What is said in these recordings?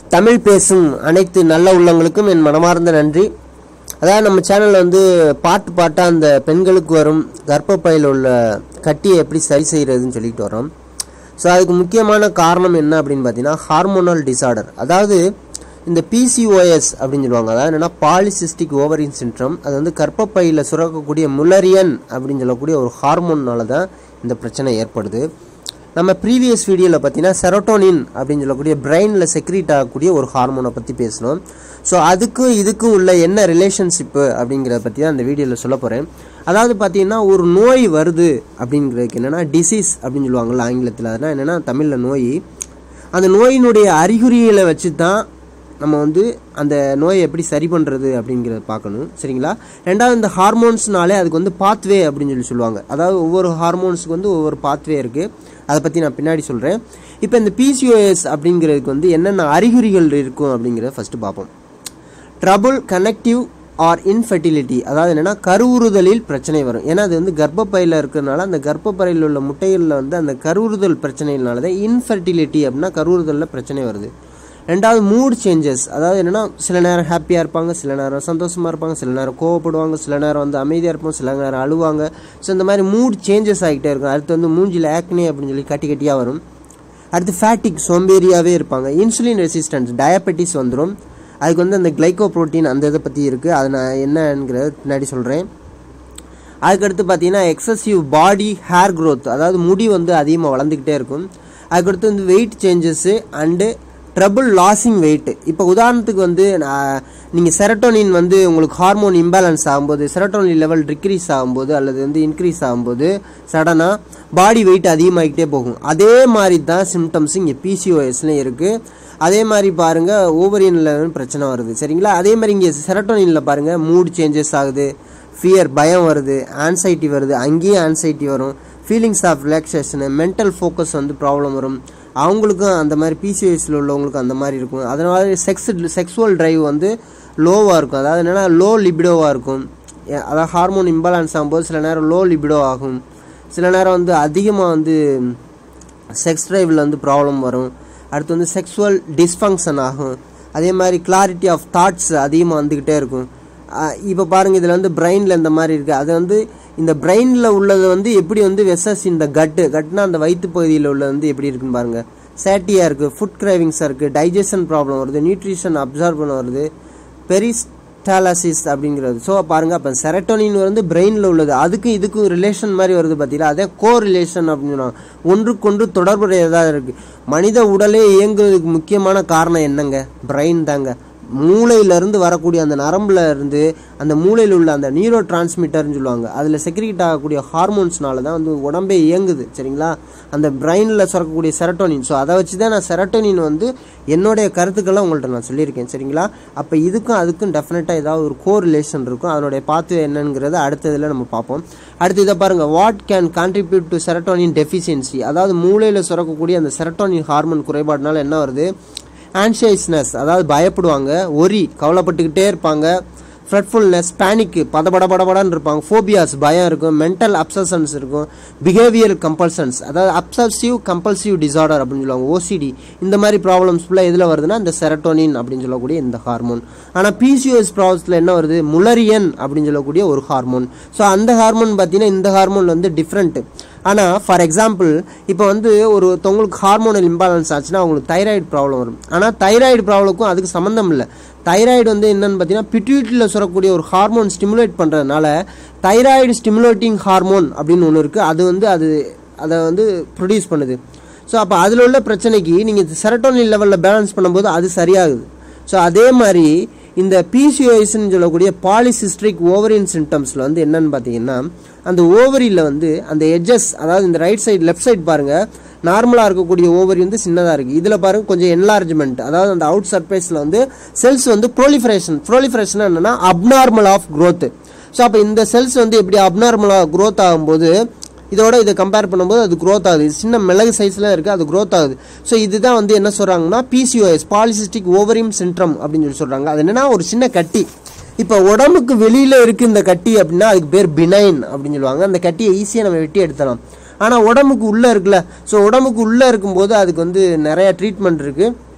தமிழ் பேசும் அனைத்து நல்ல உள்ளங்களுக்கும் என் மனமார்ந்த நன்றி அதாவது நம்ம சேனலில் வந்து பாட்டு பாட்டாக அந்த பெண்களுக்கு வரும் கர்ப்பப்பையில் உள்ள கட்டியை எப்படி சரி செய்கிறதுன்னு சொல்லிட்டு வரோம் ஸோ அதுக்கு முக்கியமான காரணம் என்ன அப்படின்னு பார்த்தீங்கன்னா ஹார்மோனல் டிசார்டர் அதாவது இந்த பிசிஓஎஸ் அப்படின்னு சொல்லுவாங்க அதாவது என்னன்னா பாலிசிஸ்டிக் ஓவரின் சின்ட்ரம் அது வந்து கர்ப்பப்பையில் சுரக்கக்கூடிய முலரியன் அப்படின்னு சொல்லக்கூடிய ஒரு ஹார்மோன்னால தான் இந்த பிரச்சனை ஏற்படுது நம்ம ப்ரீவியஸ் வீடியோவில் பார்த்தீங்கன்னா செரோட்டோனின் அப்படின்னு சொல்லக்கூடிய பிரெயினில் செக்ரீட் ஆகக்கூடிய ஒரு ஹார்மோனை பற்றி பேசணும் ஸோ அதுக்கும் இதுக்கும் உள்ள என்ன ரிலேஷன்ஷிப்பு அப்படிங்கிறத பற்றி தான் அந்த வீடியோவில் சொல்ல போகிறேன் அதாவது பார்த்தீங்கன்னா ஒரு நோய் வருது அப்படிங்கிறதுக்கு என்னென்னா டிசீஸ் அப்படின்னு சொல்லுவாங்கள்ல ஆங்கிலத்தில் அதனால் என்னென்னா தமிழில் நோய் அந்த நோயினுடைய அறிகுறிகளை வச்சு தான் நம்ம வந்து அந்த நோயை எப்படி சரி பண்ணுறது அப்படிங்கிறத பார்க்கணும் சரிங்களா ரெண்டாவது இந்த ஹார்மோன்ஸ்னாலே அதுக்கு வந்து பாத்வே அப்படின்னு சொல்லி சொல்லுவாங்க அதாவது ஒவ்வொரு ஹார்மோன்ஸுக்கு வந்து ஒவ்வொரு பாத்வே இருக்குது அதை பற்றி நான் பின்னாடி சொல்கிறேன் இப்போ இந்த பிசிஓஎஸ் அப்படிங்கிறதுக்கு வந்து என்னென்ன அறிகுறிகள் இருக்கும் அப்படிங்கிறத ஃபஸ்ட்டு பார்ப்போம் ட்ரபுள் கனெக்டிவ் ஆர் இன்ஃபெர்டிலிட்டி அதாவது என்னென்னா கருவுறுதலில் பிரச்சனை வரும் ஏன்னா அது வந்து கர்ப்பப்பையில் இருக்கிறனால அந்த கர்ப்பப்பையில் உள்ள முட்டைகளில் வந்து அந்த கருவுறுதல் பிரச்சனையினால தான் இன்ஃபெர்டிலிட்டி அப்படின்னா கருவுறுதலில் பிரச்சனை வருது ரெண்டாவது மூட் சேஞ்சஸ் அதாவது என்னென்னா சில நேரம் ஹாப்பியாக இருப்பாங்க சில நேரம் சந்தோஷமாக இருப்பாங்க சில நேரம் கோவப்படுவாங்க சில நேரம் வந்து அமைதியாக இருப்பாங்க சில நேரம் அழுவாங்க ஸோ இந்த மாதிரி மூட் சேஞ்சஸ் ஆகிட்டே இருக்கும் அடுத்து வந்து மூஞ்சில் ஆக்னி அப்படின்னு சொல்லி கட்டி கட்டியாக வரும் அடுத்து ஃபேட்டிக் சோம்பேறியாகவே இருப்பாங்க இன்சுலின் ரெசிஸ்டன்ஸ் டயபெட்டிஸ் வந்துடும் அதுக்கு வந்து அந்த கிளைக்கோ ப்ரோட்டீன் அந்த இதை பற்றி இருக்குது அது நான் என்னங்கிறத பின்னாடி சொல்கிறேன் அதுக்கடுத்து பார்த்தீங்கன்னா எக்ஸசிவ் பாடி ஹேர் க்ரோத் அதாவது முடி வந்து அதிகமாக வளர்ந்துக்கிட்டே இருக்கும் அதுக்கடுத்து வந்து weight changes and trouble losing weight இப்போ உதாரணத்துக்கு வந்து நீங்கள் செரட்டோனின் வந்து உங்களுக்கு ஹார்மோன் இம்பேலன்ஸ் ஆகும்போது செரட்டோனின் லெவல் டிக்ரீஸ் ஆகும்போது அல்லது வந்து இன்க்ரீஸ் ஆகும்போது சடனாக பாடி வெயிட் அதிகமாகிக்கிட்டே போகும் அதே மாதிரி தான் சிம்டம்ஸ் இங்கே பிசிஓஎஸ்லையும் இருக்குது அதே மாதிரி பாருங்கள் ஓவரியனில் பிரச்சனை வருது சரிங்களா அதே மாதிரி இங்கே செரட்டோனினில் பாருங்கள் மூட் சேஞ்சஸ் ஆகுது ஃபியர் பயம் வருது ஆன்சைட்டி வருது அங்கேயும் ஆன்சைட்டி வரும் feelings of relaxation mental focus வந்து ப்ராப்ளம் வரும் அவங்களுக்கும் அந்த மாதிரி பிசிஎஸில் உள்ளவங்களுக்கும் அந்த மாதிரி இருக்கும் அதனால செக்ஸ் செக்ஸுவல் ட்ரைவ் வந்து லோவாக இருக்கும் அதாவது என்னென்னா லோ லிபிடோவாக இருக்கும் அதாவது ஹார்மோன் இம்பேலன்ஸ் ஆகும்போது சில நேரம் லோ லிபிடோ ஆகும் சில நேரம் வந்து அதிகமாக வந்து செக்ஸ் ட்ரைவில் வந்து ப்ராப்ளம் வரும் அடுத்து வந்து செக்ஸுவல் டிஸ்ஃபங்க்ஷன் ஆகும் அதே மாதிரி கிளாரிட்டி ஆஃப் தாட்ஸ் அதிகமாக வந்துக்கிட்டே இருக்கும் இப்போ பாருங்கள் இதில் வந்து பிரெயினில் இந்த மாதிரி இருக்குது அது வந்து இந்த பிரெயினில் உள்ளது வந்து எப்படி வந்து வெசஸ் இந்த கட்டு கட்னா அந்த வயிற்று பகுதியில் உள்ளது வந்து எப்படி இருக்குன்னு பாருங்கள் சேட்டியாக இருக்குது ஃபுட் கிரைவிங்ஸாக இருக்குது டைஜஷன் ப்ராப்ளம் வருது நியூட்ரிஷன் அப்சர்வ் பண்ண வருது பெரிஸ்டாலசிஸ் அப்படிங்கிறது ஸோ பாருங்கள் அப்போ செரட்டோனின் வந்து பிரெயினில் உள்ளது அதுக்கும் இதுக்கும் ரிலேஷன் மாதிரி வருது பார்த்தீங்களா அதே கோ ரிலேஷன் அப்படின்னு ஒன்றுக்கொன்று தொடர்புடையதாக இருக்குது மனித உடலே இயங்குவதற்கு முக்கியமான காரணம் என்னங்க பிரெயின் தாங்க மூளையிலேருந்து வரக்கூடிய அந்த நரம்பில் இருந்து அந்த மூளையில் உள்ள அந்த நியூரோ டிரான்ஸ்மிட்டர்னு சொல்லுவாங்க அதில் செக்ரிகேட் ஆகக்கூடிய ஹார்மோன்ஸ்னால தான் வந்து உடம்பே இயங்குது சரிங்களா அந்த பிரெயினில் சுரக்கக்கூடிய செரட்டோனின் ஸோ அதை வச்சு தான் நான் செரட்டோனின் வந்து என்னுடைய கருத்துக்கள்லாம் உங்கள்கிட்ட நான் சொல்லியிருக்கேன் சரிங்களா அப்போ இதுக்கும் அதுக்கும் டெஃபினட்டாக ஏதாவது ஒரு கோ ரிலேஷன் இருக்கும் அதனுடைய பார்த்து என்னங்கிறத அடுத்ததில் நம்ம பார்ப்போம் அடுத்து இதை பாருங்கள் what can contribute to serotonin deficiency அதாவது மூளையில் சுரக்கக்கூடிய அந்த செரட்டோனின் ஹார்மோன் குறைபாடுனால என்ன வருது ஆன்ஷியஸ்னஸ் அதாவது பயப்படுவாங்க ஒரி கவலைப்பட்டுக்கிட்டே இருப்பாங்க ஃப்ரெட்ஃபுல்னஸ் பேனிக்கு படபட படபடன்னு இருப்பாங்க ஃபோபியாஸ் பயம் இருக்கும் மென்டல் அப்சஷன்ஸ் இருக்கும் பிஹேவியர் கம்பல்சன்ஸ் அதாவது அப்சசிவ் கம்பல்சிவ் டிசார்டர் அப்படின்னு சொல்லுவாங்க ஓசிடி இந்த மாதிரி ப்ராப்ளம்ஸ் ஃபுல்லாக எதில் வருதுன்னா இந்த செரட்டோனின் அப்படின்னு சொல்லக்கூடிய இந்த ஹார்மோன் ஆனால் பிசிஓஎஸ் ப்ராப்ளத்தில் என்ன வருது முலரியன் அப்படின்னு சொல்லக்கூடிய ஒரு ஹார்மோன் ஸோ அந்த ஹார்மோன் பார்த்தீங்கன்னா இந்த ஹார்மோன் வந்து டிஃப்ரெண்ட்டு ஆனால் ஃபார் எக்ஸாம்பிள் இப்போ வந்து ஒரு தொங்களுக்கு ஹார்மோனல் இம்பேலன்ஸ் ஆச்சுன்னா அவங்களுக்கு தைராய்டு ப்ராப்ளம் வரும் ஆனால் தைராய்டு ப்ராப்ளமுக்கும் அதுக்கு சம்மந்தம் இல்லை தைராய்டு வந்து என்னன்னு பார்த்தீங்கன்னா பிட்யூட்டில் சுரக்கூடிய ஒரு ஹார்மோன் ஸ்டிமுலேட் பண்ணுறதுனால தைராய்டு ஸ்டிமுலேட்டிங் ஹார்மோன் அப்படின்னு ஒன்று இருக்குது அது வந்து அது அதை வந்து ப்ரொடியூஸ் பண்ணுது ஸோ அப்போ அதில் உள்ள பிரச்சனைக்கு நீங்கள் செரட்டோனின் லெவலில் பேலன்ஸ் பண்ணும்போது அது சரியாகுது ஸோ அதே மாதிரி இந்த பிசிஓஎஸ்ன்னு சொல்லக்கூடிய பாலிசிஸ்ட்ரிக் ஓவரின் சிம்டம்ஸில் வந்து என்னன்னு பார்த்தீங்கன்னா அந்த ஓவரியில் வந்து அந்த எட்ஜஸ் அதாவது இந்த ரைட் சைடு லெஃப்ட் சைடு பாருங்கள் நார்மலாக இருக்கக்கூடிய ஓவரி வந்து சின்னதாக இருக்குது இதில் பாருங்கள் கொஞ்சம் என்லார்ஜ்மெண்ட் அதாவது அந்த அவுட் சர்ஃபேஸில் வந்து செல்ஸ் வந்து ப்ரோலிஃபரேஷன் ப்ரோலிஃபரேஷன் என்னென்னா அப்நார்மல் ஆஃப் க்ரோத் ஸோ அப்போ இந்த செல்ஸ் வந்து எப்படி அப்நார்மலாக க்ரோத் ஆகும்போது இதோட இதை கம்பேர் பண்ணும்போது அது க்ரோத் ஆகுது சின்ன மிளகு சைஸில் இருக்குது அது க்ரோத் ஆகுது ஸோ இதுதான் வந்து என்ன சொல்கிறாங்கன்னா பிசிஓஎஸ் பாலிசிஸ்டிக் ஓவரிம் சின்ட்ரம் அப்படின்னு சொல்லி சொல்கிறாங்க அது என்னென்னா ஒரு சின்ன கட்டி இப்போ உடம்புக்கு வெளியில் இருக்குது இந்த கட்டி அப்படின்னா அதுக்கு பேர் பினைன் அப்படின்னு சொல்லுவாங்க அந்த கட்டியை ஈஸியாக நம்ம வெட்டி எடுத்தலாம் ஆனால் உடம்புக்கு உள்ளே இருக்குல்ல ஸோ உடம்புக்கு உள்ளே இருக்கும்போது அதுக்கு வந்து நிறையா ட்ரீட்மெண்ட் இருக்குது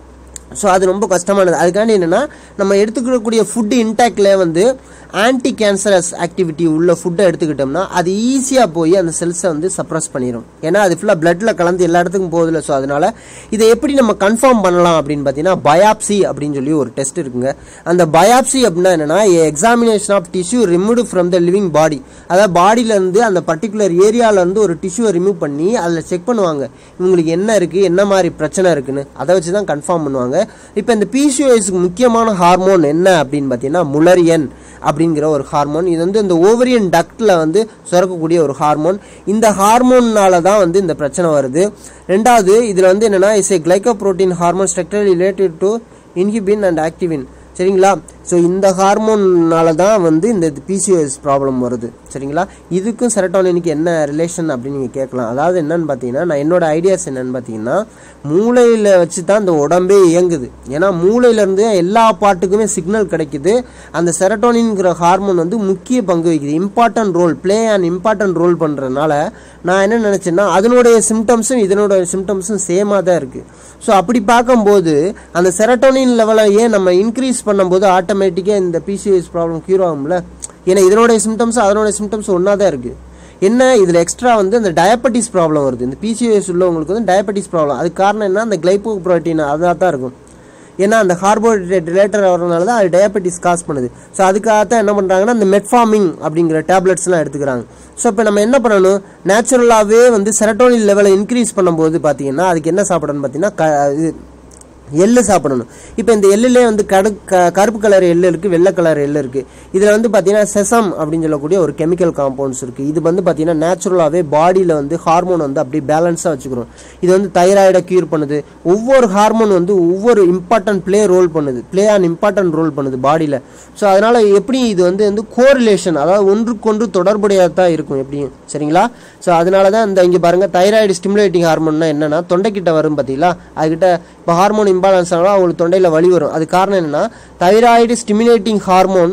ஸோ அது ரொம்ப கஷ்டமானது அதுக்காண்டி என்னென்னா நம்ம எடுத்துக்கக்கூடிய ஃபுட்டு இன்டேக்ல வந்து ஆன்டி கேன்சரஸ் ஆக்டிவிட்டி உள்ள ஃபுட்டை எடுத்துக்கிட்டோம்னா அது ஈஸியாக போய் அந்த செல்ஸை வந்து சப்ரஸ் பண்ணிடும் ஏன்னா அது ஃபுல்லாக பிளட்டில் கலந்து எல்லா இடத்துக்கும் போகுதுல ஸோ அதனால இதை எப்படி நம்ம கன்ஃபார்ம் பண்ணலாம் அப்படின்னு பார்த்தீங்கன்னா பயாப்சி அப்படின்னு சொல்லி ஒரு டெஸ்ட் இருக்குங்க அந்த பயாப்சி அப்படின்னா என்னன்னா examination of tissue remove from the living body அதாவது பாடியிலேருந்து அந்த பர்டிகுலர் ஏரியாவிலேருந்து ஒரு டிஷ்யூவை ரிமூவ் பண்ணி அதில் செக் பண்ணுவாங்க இவங்களுக்கு என்ன இருக்குது என்ன மாதிரி பிரச்சனை இருக்குன்னு அதை வச்சு தான் கன்ஃபார்ம் பண்ணுவாங்க இப்போ இந்த பிசிஓஎஸ்க்கு முக்கியமான ஹார்மோன் என்ன அப்படின்னு பார்த்தீங்கன்னா முலரியன் அப்படிங்கிற ஒரு ஹார்மோன் இது வந்து இந்த ஓவரியன் டக்டில் வந்து சுரக்கக்கூடிய ஒரு ஹார்மோன் இந்த ஹார்மோன்னால தான் வந்து இந்த பிரச்சனை வருது ரெண்டாவது இதில் வந்து என்னென்னா is a glycoprotein hormone structure related to inhibin and activin சரிங்களா ஸோ இந்த ஹார்மோன்னால தான் வந்து இந்த பிசிஓஎஸ் ப்ராப்ளம் வருது சரிங்களா இதுக்கும் செரட்டோனினுக்கு என்ன ரிலேஷன் அப்படின்னு நீங்கள் கேட்கலாம் அதாவது என்னன்னு பார்த்தீங்கன்னா நான் என்னோட ஐடியாஸ் என்னன்னு பார்த்தீங்கன்னா மூளையில் வச்சு தான் இந்த உடம்பே இயங்குது ஏன்னா மூளையிலேருந்து எல்லா பாட்டுக்குமே சிக்னல் கிடைக்குது அந்த செரட்டோனின்ங்கிற ஹார்மோன் வந்து முக்கிய பங்கு வகிக்குது important role play and important role பண்ணுறதுனால நான் என்ன நினச்சேன்னா அதனுடைய சிம்டம்ஸும் இதனோட சிம்டம்ஸும் சேமாக தான் இருக்குது ஸோ அப்படி பார்க்கும்போது அந்த செரட்டோனின் லெவலை ஏன் நம்ம இன்க்ரீஸ் பண்ணும்போது ஆட்டோமேட்டிக்காக இந்த பிசிஓஎஸ் ப்ராப்ளம் க்யூர் ஆகும்ல ஏன்னா இதனுடைய சிம்டம்ஸ் அதனுடைய சிம்டம்ஸ் ஒன்றா தான் இருக்குது என்ன இதில் எக்ஸ்ட்ரா வந்து அந்த டயபெட்டிஸ் ப்ராப்ளம் வருது இந்த பிசிஓஎஸ் உள்ளவங்களுக்கு வந்து டயபெட்டிஸ் ப்ராப்ளம் அதுக்கு காரணம் என்ன அந்த கிளைப்போ ப்ரோட்டீன் அதாக தான் இருக்கும் ஏன்னா அந்த கார்போஹைட்ரேட் ரிலேட்டட் வரதுனால தான் அது டயபெட்டிஸ் காஸ் பண்ணுது ஸோ அதுக்காக தான் என்ன பண்ணுறாங்கன்னா இந்த மெட்ஃபார்மிங் அப்படிங்கிற டேப்லெட்ஸ்லாம் எடுத்துக்கிறாங்க ஸோ இப்போ நம்ம என்ன பண்ணணும் நேச்சுரலாகவே வந்து செரட்டோனின் லெவலை இன்க்ரீஸ் பண்ணும்போது பார்த்தீங்கன்னா அதுக்கு என்ன சாப்பிடணும்னு பார்த்தீங்கன்னா க இது எள்ளு சாப்பிடணும் இப்போ இந்த எள்ளுலேயே வந்து கடு க கருப்பு கலர் எள்ளு இருக்குது வெள்ளை கலர் எள்ளு இருக்குது இதில் வந்து பார்த்தீங்கன்னா செசம் அப்படின்னு சொல்லக்கூடிய ஒரு கெமிக்கல் காம்பவுண்ட்ஸ் இருக்குது இது வந்து பார்த்தீங்கன்னா நேச்சுரலாகவே பாடியில் வந்து ஹார்மோன் வந்து அப்படியே பேலன்ஸாக வச்சுக்கிறோம் இது வந்து தைராய்டை க்யூர் பண்ணுது ஒவ்வொரு ஹார்மோன் வந்து ஒவ்வொரு இம்பார்ட்டன்ட் ப்ளே ரோல் பண்ணுது ப்ளே ஆன் இம்பார்ட்டன்ட் ரோல் பண்ணுது பாடியில் ஸோ அதனால் எப்படி இது வந்து வந்து கோரிலேஷன் அதாவது ஒன்றுக்கொன்று தொடர்புடையதாக தான் இருக்கும் எப்படியும் சரிங்களா ஸோ அதனால தான் இந்த இங்கே பாருங்கள் தைராய்டு ஸ்டிமுலேட்டிங் ஹார்மோன்னா என்னென்னா தொண்டைக்கிட்ட வரும் பார்த்தீங்களா அதுக்கிட்ட இப்போ ஹார்மோன் இம்பாலன்ஸ் ஆனால் அவங்களுக்கு தொண்டையில் வலி வரும் அது காரணம் என்னென்னா தைராய்டு ஸ்டிமுலேட்டிங் ஹார்மோன்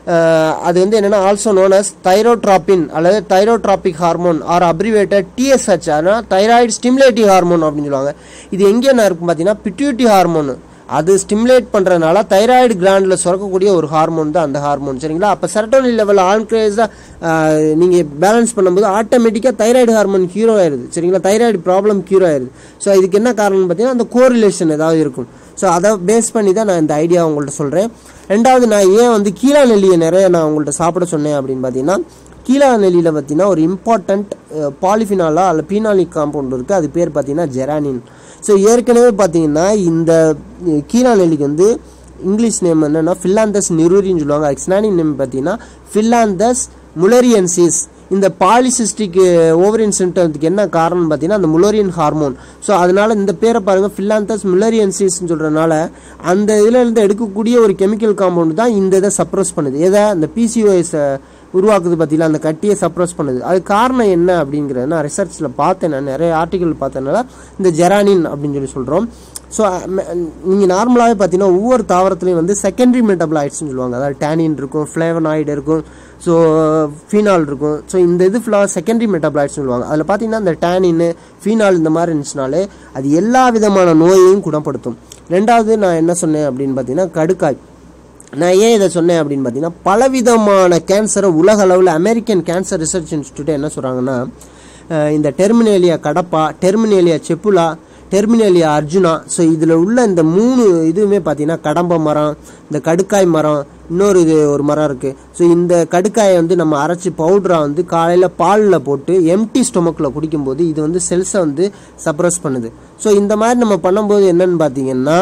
அது வந்து என்னென்னா ஆல்சோ நோன் அஸ் தைரோட்ராபின் அல்லது thyrotropic hormone or abbreviated TSH ஆனால் தைராய்டு ஸ்டிமுலேட்டிங் ஹார்மோன் அப்படின்னு சொல்லுவாங்க இது எங்கே என்ன இருக்கும் பார்த்தீங்கன்னா பிட்யூட்டி ஹார்மோன் அது ஸ்டிமுலேட் பண்ணுறதுனால தைராய்டு கிளாண்டில் சுரக்கக்கூடிய ஒரு ஹார்மோன் தான் அந்த ஹார்மோன் சரிங்களா அப்போ செரட்டோனின் லெவல் ஆன்க்ரேஸாக நீங்கள் பேலன்ஸ் பண்ணும்போது ஆட்டோமேட்டிக்காக தைராய்டு ஹார்மோன் க்யூர் ஆயிடுது சரிங்களா தைராய்டு ப்ராப்ளம் க்யூர் ஆயிடுது ஸோ இதுக்கு என்ன காரணம்னு பார்த்தீங்கன்னா அந்த கோரிலேஷன் ஏதாவது இருக்கும் ஸோ அதை பேஸ் பண்ணி தான் நான் இந்த ஐடியா உங்கள்கிட்ட சொல்கிறேன் ரெண்டாவது நான் ஏன் வந்து கீழா நெல்லியை நிறைய நான் உங்கள்கிட்ட சாப்பிட சொன்னேன் அப்படின்னு பார்த்தீங்கன்னா கீழா நெல்லியில் பார்த்தீங்கன்னா ஒரு இம்பார்ட்டண்ட் பாலிஃபினாலா அல்ல பீனாலிக் காம்பவுண்ட் இருக்குது அது பேர் பார்த்தீங்கன்னா ஜெரானின் ஸோ ஏற்கனவே பார்த்தீங்கன்னா இந்த கீழா நெல்லிக்கு வந்து இங்கிலீஷ் நேம் என்னென்னா ஃபில்லாந்தஸ் நிரூரின்னு சொல்லுவாங்க எக்ஸ்னானின் நேம் பார்த்தீங்கன்னா ஃபில்லாந்தஸ் முலரியன்சிஸ் இந்த பாலிசிஸ்டிக் ஓவரியன் சிம்டம்ஸுக்கு என்ன காரணம் பார்த்தீங்கன்னா அந்த முலோரியன் ஹார்மோன் ஸோ அதனால இந்த பேரை பாருங்கள் ஃபில்லாந்தஸ் முலரியன்சிஸ்ன்னு சொல்கிறனால அந்த இதில் இருந்து எடுக்கக்கூடிய ஒரு கெமிக்கல் காம்பவுண்ட் தான் இந்த இதை சப்ரஸ் பண்ணுது எதை அந்த பிசிஓஎஸை உருவாக்குது பார்த்தீங்களா அந்த கட்டியை சப்ரஸ் பண்ணுது அது காரணம் என்ன அப்படிங்கிறத நான் ரிசர்ச்சில் பார்த்தேன் நான் நிறைய ஆர்டிகல் பார்த்தனால இந்த ஜெரானின் அப்படின்னு சொல்லி சொல்கிறோம் ஸோ நீங்கள் நார்மலாகவே பார்த்தீங்கன்னா ஒவ்வொரு தாவரத்துலையும் வந்து செகண்டரி மெட்டபிளாய்ட்ஸ்னு சொல்லுவாங்க அதாவது டேனின் இருக்கும் ஃப்ளேவனாய்டு இருக்கும் ஸோ ஃபீனால் இருக்கும் ஸோ இந்த இது ஃபுல்லாக செகண்டரி மெட்டபிளாய்ட்ஸ்னு சொல்லுவாங்க அதில் பார்த்தீங்கன்னா இந்த டேனின் ஃபீனால் இந்த மாதிரி இருந்துச்சுனாலே அது எல்லா விதமான நோயையும் குணப்படுத்தும் ரெண்டாவது நான் என்ன சொன்னேன் அப்படின்னு பார்த்தீங்கன்னா கடுக்காய் நான் ஏன் இதை சொன்னேன் அப்படின்னு பார்த்தீங்கன்னா பலவிதமான கேன்சரை உலக அளவில் அமெரிக்கன் கேன்சர் ரிசர்ச் இன்ஸ்டியூட் என்ன சொல்கிறாங்கன்னா இந்த Terminalia catappa Terminalia chebula Terminalia arjuna so இதில் உள்ள இந்த மூணு இதுவுமே பார்த்தீங்கன்னா கடம்ப மரம் இந்த கடுக்காய் மரம் இன்னொரு இது ஒரு மரம் இருக்குது ஸோ இந்த கடுக்காயை வந்து நம்ம அரைச்சி பவுடராக வந்து காலையில் பாலில் போட்டு எம்டி ஸ்டொமக்கில் குடிக்கும்போது இது வந்து செல்ஸை வந்து சப்ரஸ் பண்ணுது ஸோ இந்த மாதிரி நம்ம பண்ணும்போது என்னன்னு பார்த்தீங்கன்னா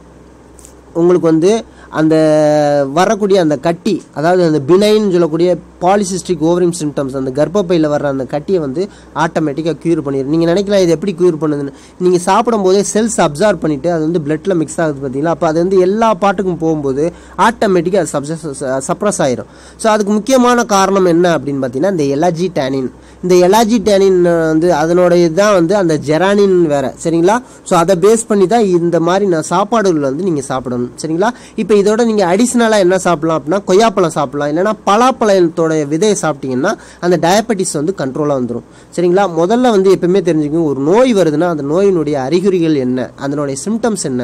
உங்களுக்கு வந்து அந்த வரக்கூடிய அந்த கட்டி அதாவது அந்த பினைன்னு சொல்லக்கூடிய பாலிசிஸ்டிக் ஓவரிங் சிம்டம்ஸ் அந்த கர்ப்பப்பையில் வர்ற அந்த கட்டியை வந்து ஆட்டோமேட்டிக்காக க்யூர் பண்ணிடும் நீங்கள் நினைக்கலாம் இது எப்படி க்யூர் பண்ணுதுன்னு நீங்கள் சாப்பிடும் போதே செல்ஸ் அப்சர்வ் பண்ணிவிட்டு அது வந்து பிளட்டில் மிக்ஸ் ஆகுது பார்த்தீங்களா அப்போ அது வந்து எல்லா பாட்டுக்கும் போகும்போது ஆட்டோமேட்டிக்காக அது சப்சஸ் சப்ரஸ் ஆயிரும் ஸோ அதுக்கு முக்கியமான காரணம் என்ன அப்படின்னு பார்த்தீங்கன்னா இந்த எலாஜி டேனின் இந்த எலாஜி டேனின் வந்து அதனுடைய தான் வந்து அந்த ஜெரானின் வேற சரிங்களா ஸோ அதை பேஸ் பண்ணி தான் இந்த மாதிரி நான் சாப்பாடுகள் வந்து நீங்கள் சாப்பிடணும் சரிங்களா இப்போ இதோட நீங்கள் அடிஷ்னலாக என்ன சாப்பிடலாம் அப்படின்னா கொய்யாப்பழம் சாப்பிடலாம் இல்லைன்னா பலாப்பழத்தோட விதையை சாப்பிட்டீங்கன்னா அந்த டயபெட்டிஸ் வந்து கண்ட்ரோலாக வந்துடும் சரிங்களா முதல்ல வந்து எப்பவுமே தெரிஞ்சுக்கோங்க ஒரு நோய் வருதுன்னா அந்த நோயினுடைய அறிகுறிகள் என்ன அதனுடைய சிம்டம்ஸ் என்ன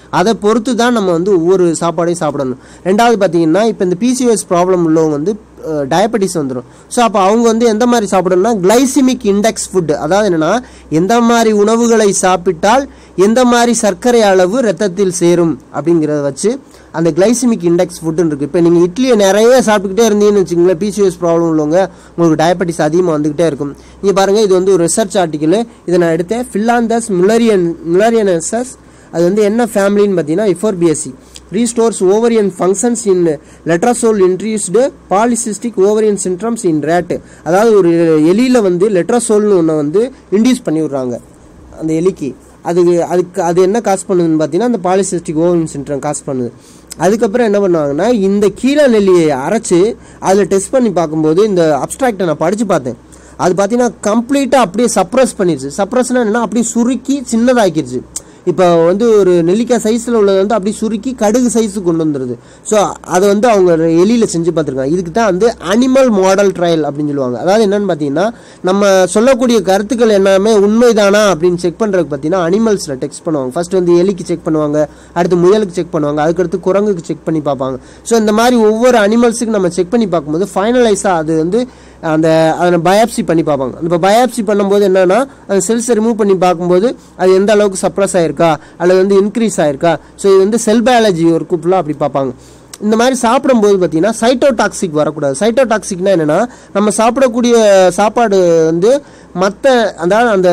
அதை பொறுத்து தான் நம்ம வந்து ஒவ்வொரு சாப்பாடையும் சாப்பிடணும் ரெண்டாவது பார்த்தீங்கன்னா இப்போ இந்த பிசிஓஎஸ் ப்ராப்ளம் உள்ளவங்க வந்து டயபெட்டிஸ் வந்துடும் ஸோ அப்போ அவங்க வந்து எந்த மாதிரி சாப்பிடணும்னா கிளைசிமிக் இண்டெக்ஸ் ஃபுட் அதாவது என்னன்னா எந்த மாதிரி உணவுகளை சாப்பிட்டால் எந்த மாதிரி சர்க்கரை அளவு ரத்தத்தில் சேரும் அப்படிங்கிறத வச்சு அந்த கிளைசிமிக் இண்டெக்ஸ் ஃபுட்டுன்னு இருக்குது இப்போ நீங்கள் இட்லியை நிறைய சாப்பிட்டுக்கிட்டே இருந்தீங்கன்னு வச்சுங்களேன் பிசிஓஎஸ் ப்ராப்ளம் உள்ளவங்க உங்களுக்கு டயபெட்டிஸ் அதிகமாக வந்துக்கிட்டே இருக்கும் இங்கே பாருங்கள் இது வந்து ஒரு ரிசர்ச் ஆர்டிக்கல் இதை நான் எடுத்தேன் ஃபில்லாந்தஸ் மில்லரியன் மில்லரியனசஸ் அது வந்து என்ன ஃபேமிலின்னு பார்த்தீங்கன்னா இஃபோர்பிஎஸ்சி restores ovarian functions in letrozole induced polycystic ovarian syndromes in rat அதாவது ஒரு எலியில் வந்து லெட்ராசோல்னு ஒன்று வந்து இன்டியூஸ் பண்ணி விட்றாங்க அந்த எலிக்கு அதுக்கு அதுக்கு அது என்ன காசு பண்ணுதுன்னு பார்த்தீங்கன்னா அந்த பாலிசிஸ்டிக் ஓவரியன் சின்ட்ரம் காசு பண்ணுது அதுக்கப்புறம் என்ன பண்ணுவாங்கன்னா இந்த கீழே நெல்லியை அரைச்சு அதில் டெஸ்ட் பண்ணி பார்க்கும்போது இந்த அப்ட்ராக்டை நான் படித்து பார்த்தேன் அது பார்த்தீங்கன்னா கம்ப்ளீட்டாக அப்படியே சப்ரஸ் பண்ணிடுச்சு சப்ரஸ்னா என்னன்னா அப்படியே சுருக்கி சின்னதாக்கிடுச்சு இப்போ வந்து ஒரு நெல்லிக்காய் சைஸில் உள்ளது வந்து அப்படியே சுருக்கி கடுகு சைஸுக்கு கொண்டு வந்துடுது ஸோ அதை வந்து அவங்க எலியில் செஞ்சு பார்த்துருக்காங்க இதுக்கு தான் வந்து அனிமல் மாடல் ட்ரையல் அப்படின்னு சொல்லுவாங்க அதாவது என்னன்னு பார்த்தீங்கன்னா நம்ம சொல்லக்கூடிய கருத்துக்கள் எல்லாமே உண்மைதானா அப்படின்னு செக் பண்ணுறதுக்கு பார்த்தீங்கன்னா அனிமல்ஸில் டெக்ஸ்ட் பண்ணுவாங்க ஃபர்ஸ்ட் வந்து எலிக்கு செக் பண்ணுவாங்க அடுத்து முயலுக்கு செக் பண்ணுவாங்க அதுக்கடுத்து குரங்குக்கு செக் பண்ணி பார்ப்பாங்க ஸோ இந்த மாதிரி ஒவ்வொரு அனிமல்ஸுக்கு நம்ம செக் பண்ணி பார்க்கும்போது ஃபைனலைஸாக அது வந்து அந்த அதை பயாப்சி பண்ணி பார்ப்பாங்க இப்போ பயாப்சி பண்ணும்போது என்னன்னா அந்த செல்ஸை ரிமூவ் பண்ணி பார்க்கும்போது அது எந்த அளவுக்கு சப்ரஸ் ஆயிருக்கா அல்லது வந்து இன்க்ரீஸ் ஆயிருக்கா ஸோ இது வந்து செல் பயாலஜி ஒரு ஃபுல்லாக அப்படி பார்ப்பாங்க இந்த மாதிரி சாப்பிடும்போது பார்த்தீங்கன்னா சைட்டோடாக்சிக் வரக்கூடாது சைட்டோடாக்சிக்னா என்னன்னா நம்ம சாப்பிடக்கூடிய சாப்பாடு வந்து மற்ற அதாவது அந்த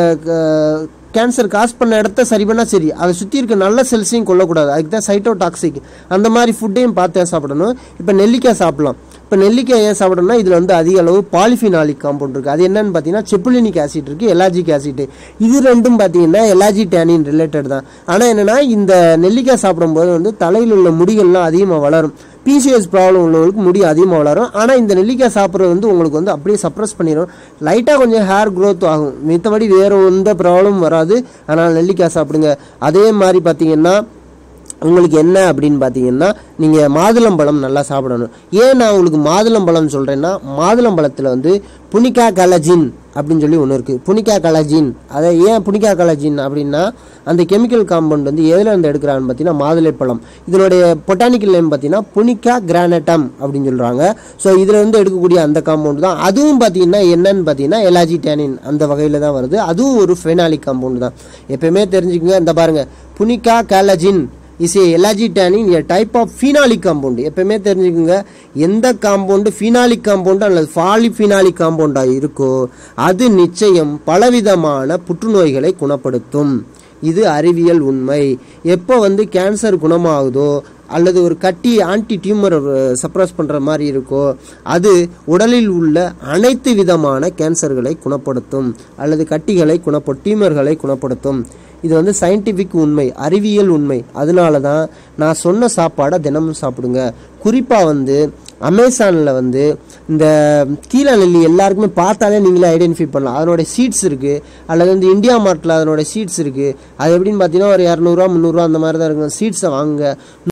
கேன்சர் காஸ் பண்ண இடத்த சரி பண்ணால் சரி அதை சுற்றி இருக்க நல்ல செல்ஸையும் கொல்லக்கூடாது அதுக்கு தான் சைட்டோடாக்சிக் அந்த மாதிரி ஃபுட்டையும் பார்த்து சாப்பிடணும் இப்போ நெல்லிக்காய் சாப்பிடலாம் இப்போ நெல்லிக்காய் ஏன் சாப்பிடணும்னா இதில் வந்து அதிக அளவு பாலிஃபினாலிக் காம்பவுண்ட் இருக்குது அது என்னன்னு பார்த்தீங்கன்னா செப்புலினிக் ஆசிட் இருக்குது எலாஜிக் ஆசிட் இது ரெண்டும் பார்த்தீங்கன்னா எலாஜி டேனின் ரிலேட்டட் தான் ஆனால் என்னென்னா இந்த நெல்லிக்காய் சாப்பிடும்போது வந்து தலையில் உள்ள முடிகள்லாம் அதிகமாக வளரும் பிசிஎஸ் ப்ராப்ளம் உள்ளவங்களுக்கு முடி அதிகமாக வளரும் ஆனால் இந்த நெல்லிக்காய் சாப்பிட்றது வந்து உங்களுக்கு வந்து அப்படியே சப்ரஸ் பண்ணிடும் லைட்டாக கொஞ்சம் ஹேர் க்ரோத் ஆகும் மித்தபடி வேறு எந்த ப்ராப்ளமும் வராது ஆனால் நெல்லிக்காய் சாப்பிடுங்க அதே மாதிரி பார்த்தீங்கன்னா உங்களுக்கு என்ன அப்படின்னு பார்த்தீங்கன்னா நீங்கள் மாதுளம்பழம் நல்லா சாப்பிடணும் ஏன் நான் உங்களுக்கு மாதுளம்பழம் சொல்கிறேன்னா மாதுளம்பழத்தில் வந்து புனிகா கலஜின் அப்படின்னு சொல்லி ஒன்று இருக்குது புனிகா கலஜின் அதை ஏன் புனிகா கலஜின் அப்படின்னா அந்த கெமிக்கல் காம்பவுண்ட் வந்து எதில் இருந்து எடுக்கிறான்னு பார்த்தீங்கன்னா மாதுளைப்பழம் இதனுடைய பொட்டானிக்கல் நேம் பார்த்தீங்கன்னா புனிகா கிரானட்டம் அப்படின்னு சொல்கிறாங்க ஸோ இதில் இருந்து எடுக்கக்கூடிய அந்த காம்பவுண்ட் தான் அதுவும் பார்த்தீங்கன்னா என்னன்னு பார்த்தீங்கன்னா எலாஜி டேனின் அந்த வகையில் தான் வருது அதுவும் ஒரு ஃபெனாலிக் காம்பவுண்ட் தான் எப்பயுமே தெரிஞ்சுக்கங்க இந்த பாருங்கள் punicalagin is a ellagitannin a type of phenolic compound எப்பயுமே தெரிஞ்சுக்கோங்க எந்த காம்பவுண்டு ஃபீனாலிக் காம்பவுண்டு அல்லது ஃபாலிஃபினாலிக் காம்பவுண்டாக இருக்கோ அது நிச்சயம் பலவிதமான புற்றுநோய்களை குணப்படுத்தும் இது அறிவியல் உண்மை எப்போ வந்து கேன்சர் குணமாகுதோ அல்லது ஒரு கட்டி ஆன்டி டியூமர் சப்ரஸ் பண்ணுற மாதிரி இருக்கோ அது உடலில் உள்ள அனைத்து விதமான கேன்சர்களை குணப்படுத்தும் அல்லது கட்டிகளை குணப்ப டியூமர்களை குணப்படுத்தும் இது வந்து சயின்டிஃபிக் உண்மை அறிவியல் உண்மை அதனால தான் நான் சொன்ன சாப்பாடை தினமும் சாப்பிடுங்க குறிப்பாக வந்து அமேசானில் வந்து இந்த கீழே நெல்லி எல்லாருக்குமே பார்த்தாலே நீங்களே ஐடென்டிஃபை பண்ணலாம் அதனுடைய சீட்ஸ் இருக்குது அல்லது வந்து இந்தியா மார்ட்டில் அதனுடைய சீட்ஸ் இருக்குது அது எப்படின்னு பார்த்தீங்கன்னா ஒரு இரநூறுவா முந்நூறுரூவா அந்த மாதிரி தான் இருக்கும் சீட்ஸை வாங்குங்க